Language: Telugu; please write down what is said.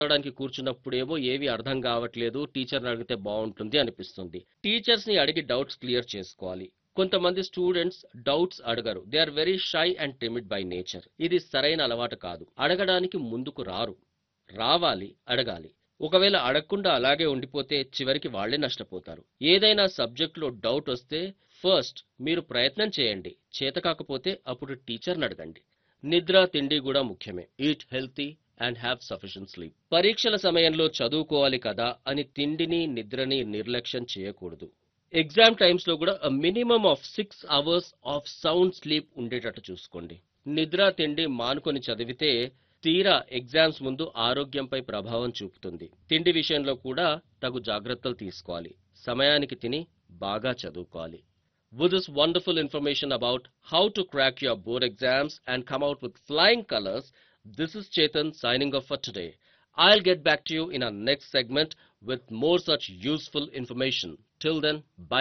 చదవడానికి కూర్చున్నప్పుడేమో ఏవి అర్థం కావట్లేదు టీచర్ని అడిగితే బాగుంటుంది అనిపిస్తుంది టీచర్స్ ని అడిగి డౌట్స్ క్లియర్ చేసుకోవాలి కొంతమంది స్టూడెంట్స్ డౌట్స్ అడగరు they are very shy and timid by nature ఇది సరైన అలవాటు కాదు అడగడానికి ముందుకు రారు రావాలి అడగాలి ఒకవేళ అడగకుండా అలాగే ఉండిపోతే చివరికి వాళ్ళే నష్టపోతారు ఏదైనా సబ్జెక్టులో డౌట్ వస్తే ఫస్ట్ మీరు ప్రయత్నం చేయండి చేత కాకపోతే అప్పుడు టీచర్ని అడగండి నిద్ర తిండి కూడా ముఖ్యమే eat healthy and have sufficient sleep పరీక్షల సమయంలో చదువుకోవాలి కదా అని తిండిని నిద్రని నిర్లక్ష్యం చేయకూడదు ఎగ్జామ్ టైమ్స్ లో కూడా minimum of six hours of sound sleep ఉండేటట్టు చూసుకోండి నిద్ర తిండి మానుకొని చదివితే తీరా ఎగ్జామ్స్ ముందు ఆరోగ్యంపై ప్రభావం చూపుతుంది తిండి విషయంలో కూడా తగు జాగ్రత్తలు తీసుకోవాలి సమయానికి తిని బాగా చదువుకోవాలి With this wonderful information about how to crack your board exams and come out with flying colors, this is Chetan signing off for today. I'll get back to you in our next segment with more such useful information. Till then, bye